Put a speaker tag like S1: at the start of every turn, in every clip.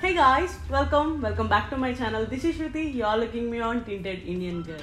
S1: Hey guys, welcome, welcome back to my channel. This is Shruti. You're looking me on Tinted Indian Girl.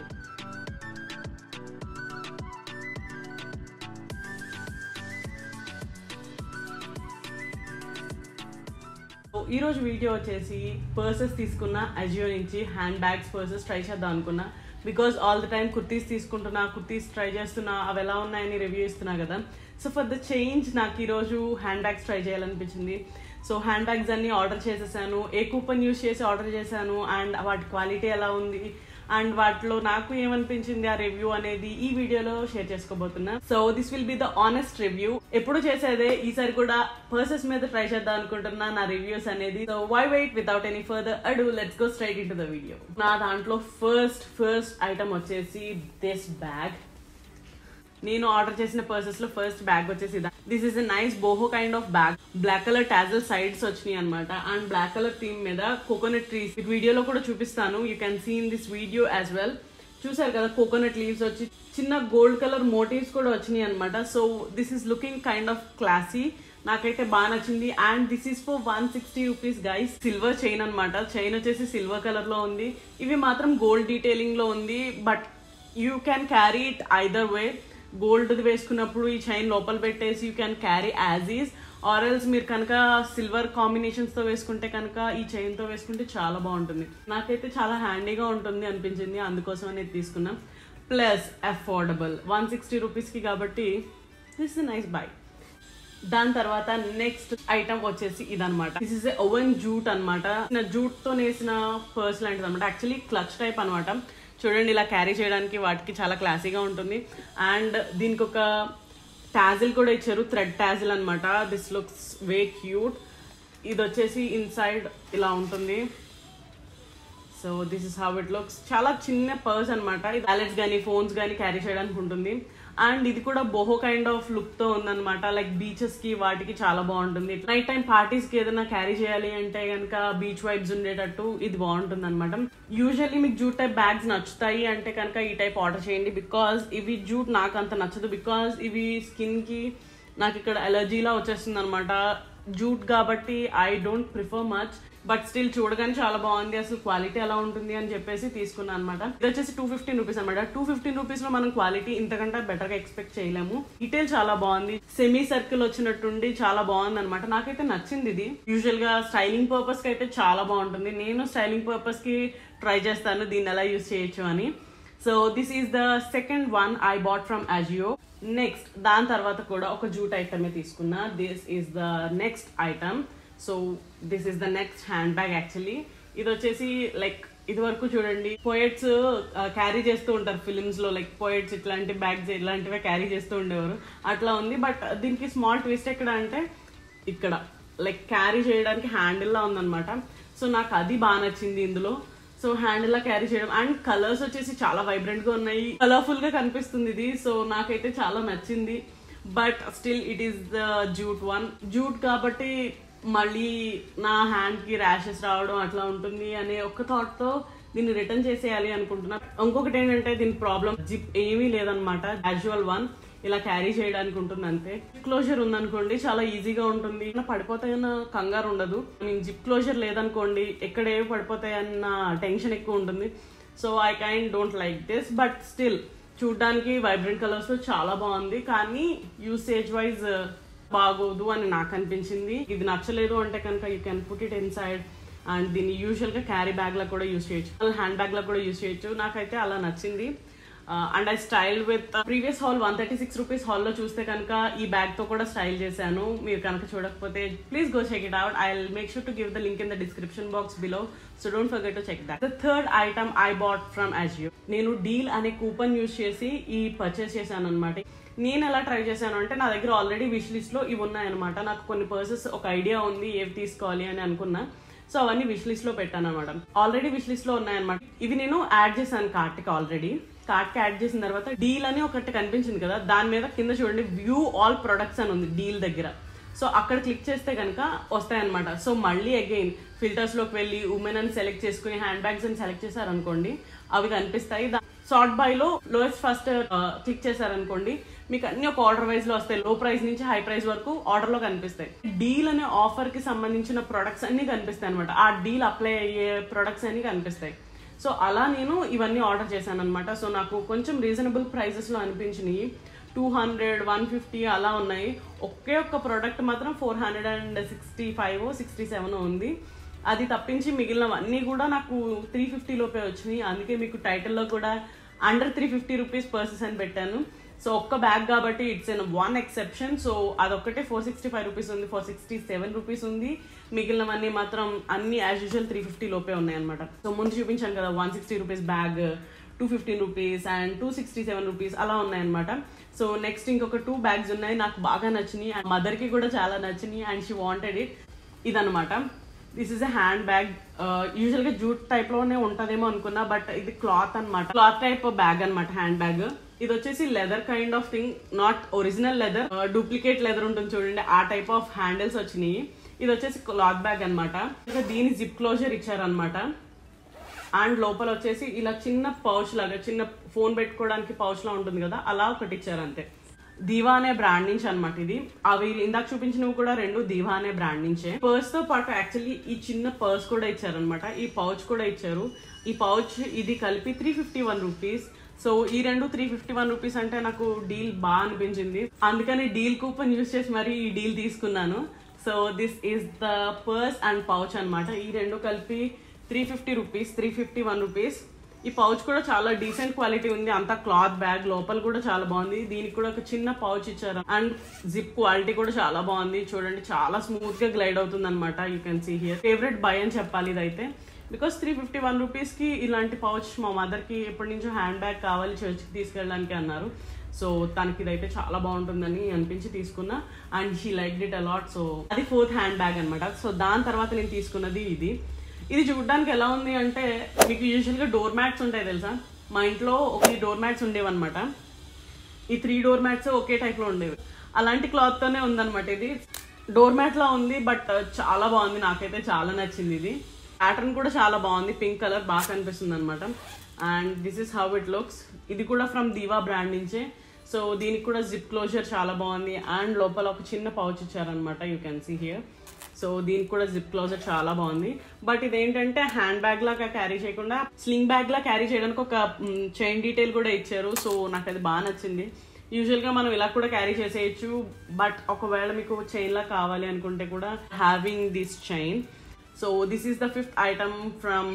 S1: So ఈరోజు video వచ్చేసి purses తీసుకున్న అజియో నుంచి handbags purses try చేద్దాం అనుకున్నా because all the time kurtis తీసుకుంటున్నా kurtis try చేస్తున్నా అవి ఎలా ఉన్నాయని రివ్యూ ఇస్తున్నా కదా సో ఫర్ ద చేంజ్ నాకు ఈరోజు హ్యాండ్ బ్యాగ్స్ ట్రై చేయాలనిపించింది సో హ్యాండ్ బ్యాగ్స్ అన్ని ఆర్డర్ చేసేసాను ఏ కూపన్ యూస్ చేసి ఆర్డర్ చేశాను అండ్ వాటి క్వాలిటీ ఎలా ఉంది అండ్ వాటిలో నాకు ఏమనిపించింది ఆ రివ్యూ అనేది ఈ వీడియోలో షేర్ చేసుకోబోతున్నా so this will be the honest review ఎప్పుడు చేసేదే ఈసారి కూడా పర్సెస్ మీద ట్రై చేద్దాం అనుకుంటున్నా నా రివ్యూస్ అనేది so why wait without any further ado let's go straight into the video నా దాంట్లో ఫస్ట్ ఫస్ట్ ఐటమ్ వచ్చేసి దిస్ బ్యాగ్ నేను ఆర్డర్ చేసిన పర్సెస్ లో ఫస్ట్ బ్యాగ్ వచ్చేసి ఇదా this is a nice boho kind of bag black colour tassel sides వచ్చినాయి అనమాట అండ్ బ్లాక్ కలర్ థీమ్ మీద కోకోనట్ ట్రీస్ వీడియోలో కూడా చూపిస్తాను you can see in this video as well చూసారు కదా కోకోనట్ లీవ్స్ వచ్చి చిన్న గోల్డ్ కలర్ మోటివ్స్ కూడా వచ్చినాయి అనమాట so this is looking kind of classy నాకైతే బాగా నచ్చింది and this is for one sixty rupees guys silver chain అనమాట చైన్ వచ్చేసి సిల్వర్ కలర్ లో ఉంది ఇవి మాత్రం గోల్డ్ డీటెయిలింగ్ లో ఉంది but you can carry it either way gold వేసుకున్నప్పుడు ఈ చైన్ లోపల పెట్టేసి you can carry as is or else మీరు కనుక సిల్వర్ కాంబినేషన్స్ తో వేసుకుంటే కనుక ఈ చైన్ తో వేసుకుంటే చాలా బాగుంటుంది నాకైతే చాలా హ్యాండీగా ఉంటుంది అనిపించింది అందుకోసం అనేది తీసుకున్నాం ప్లస్ అఫోర్డబుల్ వన్ సిక్స్టీ రూపీస్కి కాబట్టి దిస్ ఇస్ నైస్ బై దాని తర్వాత నెక్స్ట్ ఐటమ్ వచ్చేసి ఇదనమాట దిస్ ఇస్ ఓవెన్ జూట్ అనమాట జూట్ తో నేసిన పర్స్ లాంటిది అనమాట యాక్చువల్లీ క్లచ్ టైప్ అనమాట చూడండి ఇలా క్యారీ చేయడానికి వాటికి చాలా క్లాసీగా ఉంటుంది అండ్ దీనికి ఒక టాజిల్ కూడా ఇచ్చారు థ్రెడ్ టాజిల్ అనమాట దిస్ లుక్స్ వే క్యూట్ ఇది వచ్చేసి ఇన్సైడ్ ఇలా ఉంటుంది so this is how it looks చాలా చిన్న పర్స్ అనమాట ఇది వ్యాలెట్స్ కానీ ఫోన్స్ కానీ క్యారీ చేయడానికి ఉంటుంది అండ్ ఇది కూడా బోహో కైండ్ ఆఫ్ లుక్ తో ఉందన్నమాట లైక్ బీచెస్ కి వాటికి చాలా బాగుంటుంది నైట్ టైం పార్టీస్ కి ఏదైనా క్యారీ చేయాలి అంటే కనుక బీచ్ వైబ్స్ ఉండేటట్టు ఇది బాగుంటుంది అనమాట యూజువల్లీ మీకు జూట్ టైప్ బ్యాగ్స్ నచ్చుతాయి అంటే కనుక ఈ టైప్ ఆర్డర్ చేయండి బికాస్ ఇవి జూట్ నాకు అంత నచ్చదు బికాస్ ఇవి స్కిన్ కి నాకు ఇక్కడ అలర్జీలా వచ్చేస్తుంది అనమాట జూట్ కాబట్టి I don't prefer much but still చూడగానే చాలా బాగుంది అసలు క్వాలిటీ ఎలా ఉంటుంది అని చెప్పేసి తీసుకున్నాను అనమాట ఇది వచ్చేసి టూ ఫిఫ్టీన్ రూపీస్ అనమాట టూ ఫిఫ్టీన్ రూపీస్ లో మనం క్వాలిటీ ఇంతకంటే బెటర్ గా ఎక్స్పెక్ట్ చేయలేము డీటెయిల్ చాలా బాగుంది సెమీ సర్కిల్ వచ్చినట్టుండి చాలా బాగుంది అనమాట నాకైతే నచ్చింది ఇది యూజువల్ గా స్టైలింగ్ పర్పస్ కి అయితే చాలా బాగుంటుంది నేను స్టైలింగ్ పర్పస్ కి ట్రై చేస్తాను దీన్ని ఎలా యూజ్ చేయొచ్చు అని so this is the second one I bought from Ajio next దాని తర్వాత కూడా ఒక జూట్ ఐటమే తీసుకున్నా this is the next item so this is the next handbag actually ఇది వచ్చేసి లైక్ ఇది వరకు చూడండి పోయట్స్ క్యారీ చేస్తూ ఉంటారు ఫిలిమ్స్ లో లైక్ పోయట్స్ ఇట్లాంటి బ్యాగ్స్ ఇలాంటివే క్యారీ చేస్తూ ఉండేవారు అట్లా ఉంది బట్ దీనికి స్మాల్ ట్విస్ట్ ఎక్కడ అంటే ఇక్కడ లైక్ క్యారీ చేయడానికి హ్యాండిల్ లా ఉందన్నమాట సో నాకు అది బాగా నచ్చింది ఇందులో సో హ్యాండిల్ లా క్యారీ చేయడం అండ్ కలర్స్ వచ్చేసి చాలా వైబ్రెంట్ గా ఉన్నాయి కలర్ఫుల్ గా కనిపిస్తుంది ఇది సో నాకైతే చాలా నచ్చింది but still it is the jute one jute కాబట్టి మళ్ళీ నా హ్యాండ్ కి ర్యాషెస్ రావడం అట్లా ఉంటుంది అనే ఒక్క థాట్ తో దీన్ని రిటర్న్ చేసేయాలి అనుకుంటున్నా ఇంకొకటి ఏంటంటే దీని ప్రాబ్లం జిప్ ఏమీ లేదనమాట యాజువల్ వన్ ఇలా క్యారీ చేయడానికి ఉంటుంది అంతే జిప్ క్లోజర్ ఉందనుకోండి చాలా ఈజీగా ఉంటుంది పడిపోతాయన్న కంగారు ఉండదు మీన్ జిప్ క్లోజర్ లేదనుకోండి ఎక్కడ ఏవి పడిపోతాయన్న టెన్షన్ ఎక్కువ ఉంటుంది so I kind don't like this but still చూడ్డానికి వైబ్రెంట్ కలర్స్ తో చాలా బాగుంది కానీ యూసేజ్ వైజ్ బాగోదు అని నాకు అనిపించింది ఇది నచ్చలేదు అంటే కనుక you can put it inside and దీన్ని యూజువల్ గా క్యారీ బ్యాగ్ లో కూడా యూస్ చేయొచ్చు హ్యాండ్ బ్యాగ్ లో కూడా యూస్ చేయొచ్చు నాకైతే అలా నచ్చింది and I style with previous haul one thirty six rupees హాల్లో చూస్తే కనుక ఈ బ్యాగ్ తో కూడా స్టైల్ చేశాను మీరు కనుక చూడకపోతే please go check it out I make sure to give the link in the description box below so don't forget to check that the third item I bought from Ajio నేను deal అనే coupon use చేసి ఈ purchase చేశాను అనమాట నేను ఎలా try చేశాను అంటే నా దగ్గర ఆల్రెడీ విష్ లిస్ట్ లో ఇవి ఉన్నాయన్నమాట నాకు కొన్ని పర్సెస్ ఒక ఐడియా ఉంది ఏవి తీసుకోవాలి అని అనుకున్నా సో అవన్నీ విష్ లిస్ట్ లో పెట్టాను అనమాట ఆల్రెడీ విష్ లిస్ట్ లో ఉన్నాయన్నమాట ఇవి నేను యాడ్ చేశాను కార్ట్ కి ఆల్రెడీ కార్ట్ కి యాడ్ చేసిన తర్వాత డీల్ అని ఒకటి కనిపించింది కదా దాని మీద కింద చూడండి వ్యూ ఆల్ ప్రొడక్ట్స్ అని ఉంది డీల్ దగ్గర సో అక్కడ క్లిక్ చేస్తే కనుక వస్తాయన్నమాట సో మళ్ళీ అగైన్ ఫిల్టర్స్ లోకి వెళ్ళి ఉమెన్ అని సెలెక్ట్ చేసుకుని హ్యాండ్ బ్యాగ్స్ అని సెలెక్ట్ చేశారనుకోండి అవి కనిపిస్తాయి సార్ట్ బై లో లోయెస్ట్ ఫస్ట్ క్లిక్ చేశారనుకోండి మీకు అన్ని ఒక ఆర్డర్ వైజ్ లో వస్తాయి లో ప్రైస్ నుంచి హై ప్రైస్ వరకు ఆర్డర్ లో కనిపిస్తాయి డీల్ అనే ఆఫర్ కి సంబంధించిన ప్రొడక్ట్స్ అన్ని కనిపిస్తాయి అనమాట ఆ డీల్ అప్లై అయ్యే ప్రొడక్ట్స్ అన్ని కనిపిస్తాయి సో అలా నేను ఇవన్నీ ఆర్డర్ చేశాను అనమాట సో నాకు కొంచెం రీజనబుల్ ప్రైజెస్ లో అనిపించినాయి టూ హండ్రెడ్ వన్ ఫిఫ్టీ అలా ఉన్నాయి ఒకే ఒక్క ప్రోడక్ట్ మాత్రం four hundred and sixty five sixty seven ఉంది అది తప్పించి మిగిలినవన్నీ కూడా నాకు త్రీ ఫిఫ్టీ లోపే వచ్చినాయి అందుకే మీకు టైటిల్లో కూడా under three fifty rupees purses అని పెట్టాను సో ఒక్క బ్యాగ్ కాబట్టి it's an one exception so అదొక్కటే ఫోర్ సిక్స్టీ ఫైవ్ రూపీస్ ఉంది ఫోర్ సిక్స్టీ సెవెన్ రూపీస్ ఉంది మిగిలినవన్నీ మాత్రం అన్ని యాజ్ యూజువల్ త్రీ ఫిఫ్టీ లోపే ఉన్నాయి అనమాట సో ముందు చూపించాను కదా one sixty rupees bag two fifteen rupees and two sixty seven rupees అలా ఉన్నాయన్నమాట సో నెక్స్ట్ ఇంకొక టూ బ్యాగ్స్ ఉన్నాయి నాకు బాగా నచ్చినాయి అండ్ మదర్కి కూడా చాలా నచ్చినాయి అండ్ షీ వాంటెడ్ ఇట్ ఇదనమాట this is a handbag usual గా జూట్ టైప్ లోనే ఉంటదేమో అనుకున్నా బట్ ఇది క్లాత్ అన్నమాట క్లాత్ టైప్ బ్యాగ్ అన్నమాట హ్యాండ్ బ్యాగ్ ఇది వచ్చేసి leather kind of thing not original leather duplicate leather ఉంటుంది చూడండి ఆ టైప్ ఆఫ్ హ్యాండిల్స్ వచ్చినాయి ఇది వచ్చేసి క్లాత్ బ్యాగ్ అనమాట దీని జిప్ క్లోజర్ ఇచ్చారనమాట అండ్ లోపల వచ్చేసి ఇలా చిన్న పౌచ్ లాగా చిన్న ఫోన్ పెట్టుకోవడానికి పౌచ్ లా ఉంటుంది కదా అలా ఒకటి ఇచ్చారు అంతే దీవా అనే బ్రాండ్ నుంచి అనమాట ఇది అవి ఇందాక చూపించినవి కూడా రెండు దీవా అనే బ్రాండ్ నుంచే పర్స్ తో పాటు యాక్చువల్లీ ఈ చిన్న పర్స్ కూడా ఇచ్చారనమాట ఈ పౌచ్ కూడా ఇచ్చారు ఈ పౌచ్ ఇది కలిపి three fifty one rupees so ఈ రెండు త్రీ ఫిఫ్టీ వన్ రూపీస్ అంటే నాకు డీల్ బాగా అనిపించింది అందుకని డీల్ కూపన్ యూస్ చేసి మరి ఈ డీల్ తీసుకున్నాను so this is the purse and pouch అన్నమాట ఈ రెండు కలిపి three fifty rupees three fifty one rupees ఈ పౌచ్ కూడా చాలా డీసెంట్ క్వాలిటీ ఉంది అంతా క్లాత్ బ్యాగ్ లోపల కూడా చాలా బాగుంది దీనికి కూడా ఒక చిన్న పౌచ్ ఇచ్చారు అండ్ జిప్ క్వాలిటీ కూడా చాలా బాగుంది చూడండి చాలా స్మూత్ గా గ్లైడ్ అవుతుంది అనమాట you can see here favourite buy అని చెప్పాలి ఇదైతే because three fifty one rupees కి ఇలాంటి పౌచ్ మా మదర్ కి ఎప్పటి నుంచో హ్యాండ్ బ్యాగ్ కావాలి చర్చ్కి తీసుకెళ్ళడానికి అన్నారు సో తనకి ఇదైతే చాలా బాగుంటుందని అనిపించి తీసుకున్నా and she liked it a lot so అది ఫోర్త్ హ్యాండ్ బ్యాగ్ అనమాట సో దాని తర్వాత నేను తీసుకున్నది ఇది ఇది చూడడానికి ఎలా ఉంది అంటే మీకు యూజువల్గా డోర్ మ్యాట్స్ ఉంటాయి తెలుసా మా ఇంట్లో ఒక డోర్ మ్యాట్స్ ఉండేవన్నమాట ఈ త్రీ డోర్ మ్యాట్స్ ఒకే టైప్లో ఉండేవి అలాంటి క్లాత్తోనే ఉందన్నమాట ఇది డోర్ మ్యాట్ లా ఉంది బట్ చాలా బాగుంది నాకైతే చాలా నచ్చింది ఇది ప్యాటర్న్ కూడా చాలా బాగుంది పింక్ కలర్ బాగా కనిపిస్తుంది అనమాట and this is how it looks ఇది కూడా ఫ్రమ్ దీవా బ్రాండ్ నుంచే సో దీనికి కూడా జిప్ క్లోజర్ చాలా బాగుంది అండ్ లోపల ఒక చిన్న పౌచ్ ఇచ్చారనమాట you can see here so దీనికి కూడా జిప్ క్లోజర్ చాలా బాగుంది బట్ ఇదేంటంటే హ్యాండ్ బ్యాగ్ లాగా క్యారీ చేయకుండా స్లింగ్ బ్యాగ్ లా క్యారీ చేయడానికి ఒక చైన్ డీటెయిల్ కూడా ఇచ్చారు సో నాకు అది బాగా నచ్చింది యూజువల్ గా మనం ఇలా కూడా క్యారీ చేసేయచ్చు బట్ ఒకవేళ మీకు చైన్ లా కావాలి అనుకుంటే కూడా having this chain so this is the fifth item from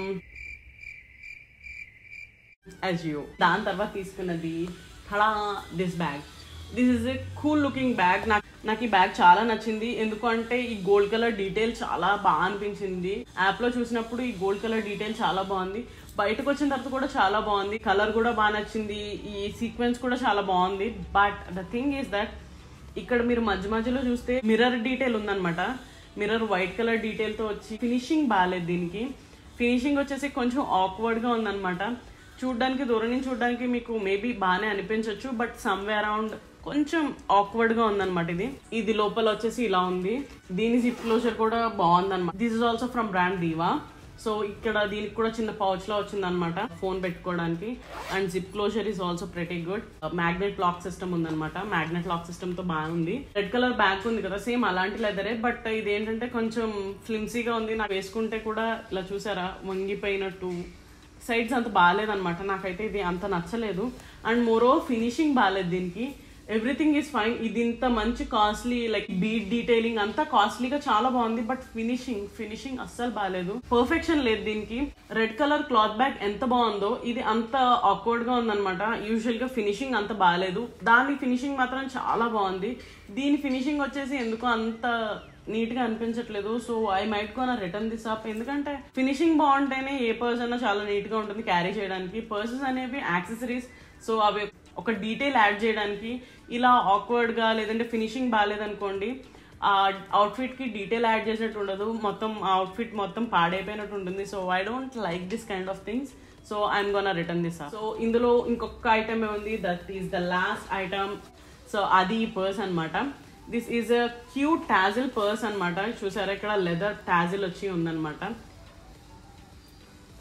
S1: Ajio దాని తర్వాత తీసుకున్నది హడా this bag this is a cool looking bag నాకు నాకు ఈ బ్యాగ్ చాలా నచ్చింది ఎందుకంటే ఈ గోల్డ్ కలర్ డీటెయిల్ చాలా బాగా అనిపించింది యాప్ లో చూసినప్పుడు ఈ గోల్డ్ కలర్ డీటెయిల్ చాలా బాగుంది బయటకు వచ్చిన తర్వాత కూడా చాలా బాగుంది కలర్ కూడా బాగా నచ్చింది ఈ సీక్వెన్స్ కూడా చాలా బాగుంది but the thing is that ఇక్కడ మీరు మధ్య మధ్యలో చూస్తే మిర్రర్ డీటెయిల్ ఉందన్నమాట మిర్రర్ వైట్ కలర్ డీటెయిల్ తో వచ్చి ఫినిషింగ్ బాగాలేదు దీనికి ఫినిషింగ్ వచ్చేసి కొంచెం ఆక్వర్డ్ గా ఉందన్నమాట చూడడానికి దూరం నుంచి చూడడానికి మీకు మేబీ బాగానే అనిపించవచ్చు బట్ సమ్వే అరౌండ్ కొంచెం ఆక్వర్డ్ గా ఉందన్నమాట ఇది ఇది లోపల వచ్చేసి ఇలా ఉంది దీని జిప్ క్లోజర్ కూడా బాగుందన్నమాట this is also from brand Diva so ఇక్కడ దీనికి కూడా చిన్న పౌచ్ లో వచ్చిందనమాట ఫోన్ పెట్టుకోవడానికి and zip closure is also pretty good magnet lock system ఉందన్నమాట మ్యాగ్నెట్ లాక్ సిస్టమ్ తో బాగుంది రెడ్ కలర్ బ్యాగ్ ఉంది కదా సేమ్ అలాంటి లెదరే బట్ ఇది ఏంటంటే కొంచెం ఫ్లిమ్సీగా ఉంది నాకు వేసుకుంటే కూడా ఇలా చూసారా వంగిపోయినట్టు సైడ్స్ అంత బాగాలేదన్నమాట నాకైతే ఇది అంత నచ్చలేదు అండ్ మోరో ఫినిషింగ్ బాగాలేదు దీనికి ఎవ్రీథింగ్ ఈస్ ఫైన్ ఇది ఇంత మంచి కాస్ట్లీ లైక్ బీట్ డీటెయిలింగ్ అంతా కాస్ట్లీగా చాలా బాగుంది బట్ ఫినిషింగ్ ఫినిషింగ్ అస్సలు బాగాలేదు పర్ఫెక్షన్ లేదు దీనికి రెడ్ కలర్ క్లాత్ బ్యాగ్ ఎంత బాగుందో ఇది అంత ఆక్వర్డ్ గా ఉందన్నమాట యూజువల్ గా ఫినిషింగ్ అంత బాగాలేదు దాని ఫినిషింగ్ మాత్రం చాలా బాగుంది దీని ఫినిషింగ్ వచ్చేసి ఎందుకో అంత నీట్ గా అనిపించట్లేదు so I might gonna return this up ఎందుకంటే ఫినిషింగ్ బాగుంటేనే ఏ పర్స్ అయినా చాలా నీట్ గా ఉంటుంది క్యారీ చేయడానికి పర్సెస్ అనేవి యాక్సెసరీస్ సో అవి ఒక డీటెయిల్ యాడ్ చేయడానికి ఇలా ఆక్వర్డ్ గా లేదంటే ఫినిషింగ్ బాగాలేదనుకోండి ఆ అవుట్ఫిట్ కి డీటెయిల్ యాడ్ చేసినట్టు ఉండదు మొత్తం ఆ అవుట్ఫిట్ మొత్తం పాడైపోయినట్టు ఉంటుంది so I don't like this kind of things so I'm gonna return this so ఇందులో ఇంకొక ఐటమ్ ఉంది that is the last item so అది ఈ పర్స్ అనమాట this is a cute tassel purse అనమాట చూసారా ఇక్కడ లెదర్ టాజిల్ వచ్చి ఉందన్నమాట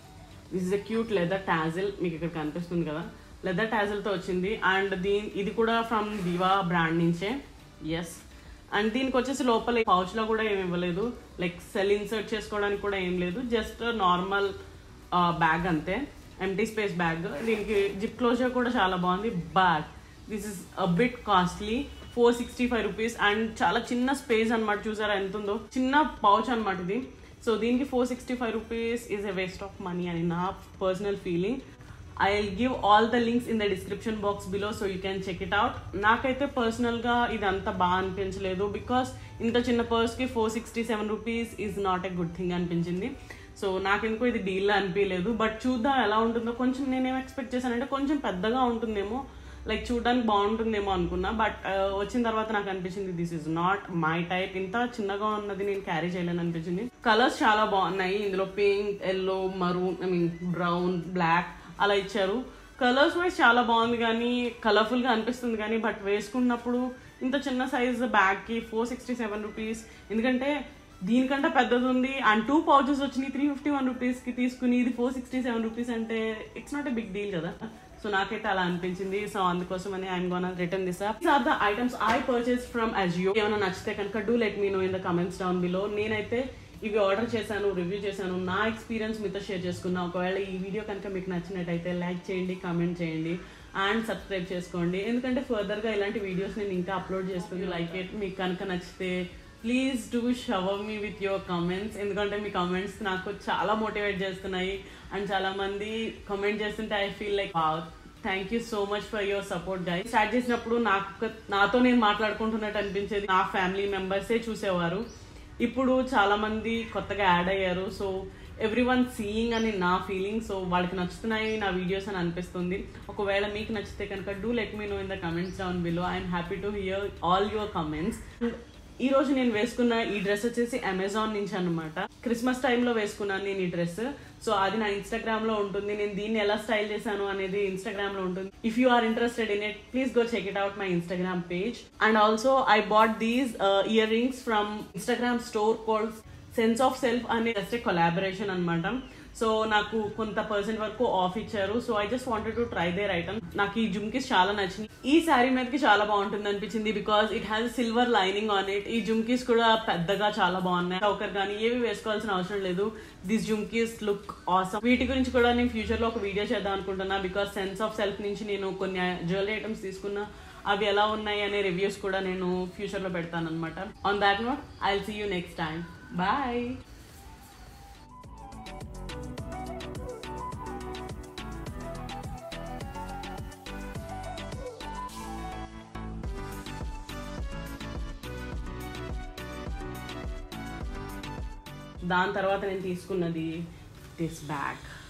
S1: this is a cute leather tassel మీకు ఇక్కడ కనిపిస్తుంది కదా లెదర్ టాజిల్తో వచ్చింది అండ్ దీని ఇది కూడా ఫ్రమ్ దివా బ్రాండ్ నుంచే ఎస్ అండ్ దీనికి వచ్చేసి లోపల పౌచ్లో కూడా ఏమి ఇవ్వలేదు లైక్ సెల్ ఇన్సర్ట్ చేసుకోవడానికి కూడా ఏం లేదు జస్ట్ నార్మల్ బ్యాగ్ అంతే ఎంటీ స్పేస్ బ్యాగ్ దీనికి జిప్ క్లోజర్ కూడా చాలా బాగుంది but this is a bit costly four sixty five rupees and చాలా చిన్న స్పేస్ అనమాట చూసారా ఎంత ఉందో చిన్న పౌచ్ అనమాట ఇది సో దీనికి four sixty five rupees is a waste of money అని నా personal feeling I will give all the links in the description box below so you can check it out నాకైతే పర్సనల్గా ఇది అంత బాగా అనిపించలేదు బికాస్ ఇంత చిన్న పర్స్కి four sixty seven rupees is not a good thing అనిపించింది సో నాకెందుకో ఇది డీల్ అనిపించలేదు బట్ చూద్దాం ఎలా ఉంటుందో కొంచెం నేనేం ఎక్స్పెక్ట్ చేశానంటే కొంచెం పెద్దగా ఉంటుందేమో లైక్ చూడడానికి బాగుంటుందేమో అనుకున్నా బట్ వచ్చిన తర్వాత నాకు అనిపించింది this is not my type ఇంత చిన్నగా ఉన్నది నేను క్యారీ చేయలేను అనిపించింది కలర్స్ చాలా బాగున్నాయి ఇందులో pink yellow maroon I mean brown black అలా ఇచ్చారు కలర్స్ వైజ్ చాలా బాగుంది కానీ కలర్ఫుల్గా అనిపిస్తుంది కానీ బట్ వేసుకున్నప్పుడు ఇంత చిన్న సైజ్ బ్యాగ్కి ఫోర్ సిక్స్టీ సెవెన్ రూపీస్ ఎందుకంటే దీనికంటే పెద్దది ఉంది అండ్ టూ పౌచెస్ వచ్చినాయి త్రీ ఫిఫ్టీ వన్ రూపీస్కి తీసుకుని ఇది ఫోర్ సిక్స్టీ సెవెన్ రూపీస్ అంటే it's not a big deal కదా సో నాకైతే అలా అనిపించింది సో అందుకోసం అని I'm gonna return this these are the items I purchase from Ajio ఏమైనా నచ్చితే కనుక do let me know in the comments down below నేనైతే ఇవి ఆర్డర్ చేశాను రివ్యూ చేశాను నా ఎక్స్పీరియన్స్ మీతో షేర్ చేసుకున్నా ఒకవేళ ఈ వీడియో కనుక మీకు నచ్చినట్టయితే లైక్ చేయండి కామెంట్ చేయండి అండ్ సబ్స్క్రైబ్ చేసుకోండి ఎందుకంటే ఫర్దర్గా ఇలాంటి వీడియోస్ నేను ఇంకా అప్లోడ్ చేస్తుంది లైక్ ఇట్ మీకు కనుక నచ్చితే please do shower me with your comments ఎందుకంటే మీ కామెంట్స్ నాకు చాలా మోటివేట్ చేస్తున్నాయి అండ్ చాలా మంది కామెంట్ చేస్తుంటే I feel like thank you so much for your support guy start చేసినప్పుడు నాకు నాతో నేను మాట్లాడుకుంటున్నట్టు అనిపించేది నా ఫ్యామిలీ మెంబర్సే చూసేవారు ఇప్పుడు చాలా మంది కొత్తగా యాడ్ అయ్యారు సో ఎవ్రీ వన్ సీయింగ్ అని నా ఫీలింగ్ సో వాళ్ళకి నచ్చుతున్నాయి నా వీడియోస్ అని అనిపిస్తుంది ఒకవేళ మీకు నచ్చితే కనుక do let me know in the comments down below I'm happy to hear all your comments ఈ రోజు నేను వేసుకున్న ఈ డ్రెస్ వచ్చేసి అమెజాన్ నుంచి అనమాట క్రిస్మస్ టైంలో వేసుకున్నాను నేను ఈ డ్రెస్ సో అది నా ఇన్స్టాగ్రామ్ లో ఉంటుంది నేను దీన్ని ఎలా స్టైల్ చేశాను అనేది ఇన్స్టాగ్రామ్ లో ఉంటుంది if you are interested in it please go check it out my Instagram page and also I bought these earrings from Instagram store called sense of self అనే జస్ట్ కొలాబరేషన్ అనమాట so నాకు కొంత percent వరకు off ఇచ్చారు so I just wanted to try their item నాకు ఈ జుమ్కీస్ చాలా నచ్చింది ఈ శారీ మీదకి చాలా బాగుంటుంది అనిపించింది because it has silver lining on it ఈ జుమ్కీస్ కూడా పెద్దగా చాలా బాగున్నాయి ఒకరు కానీ ఏవి వేసుకోవాల్సిన అవసరం లేదు దిస్ జుమ్కీస్ లుక్ ఆసమ్ వీటి గురించి కూడా నేను ఫ్యూచర్ లో ఒక వీడియో చేద్దాం అనుకుంటున్నా బికాస్ సెన్స్ ఆఫ్ సెల్ఫ్ నుంచి నేను కొన్ని జ్యువెలరీ ఐటమ్స్ తీసుకున్నా అవి ఎలా ఉన్నాయి అనే రివ్యూస్ కూడా నేను ఫ్యూచర్ లో పెడతాను అనమాట on that note I see you next time bye దాని తర్వాత నేను తీసుకున్నది దిస్ బ్యాగ్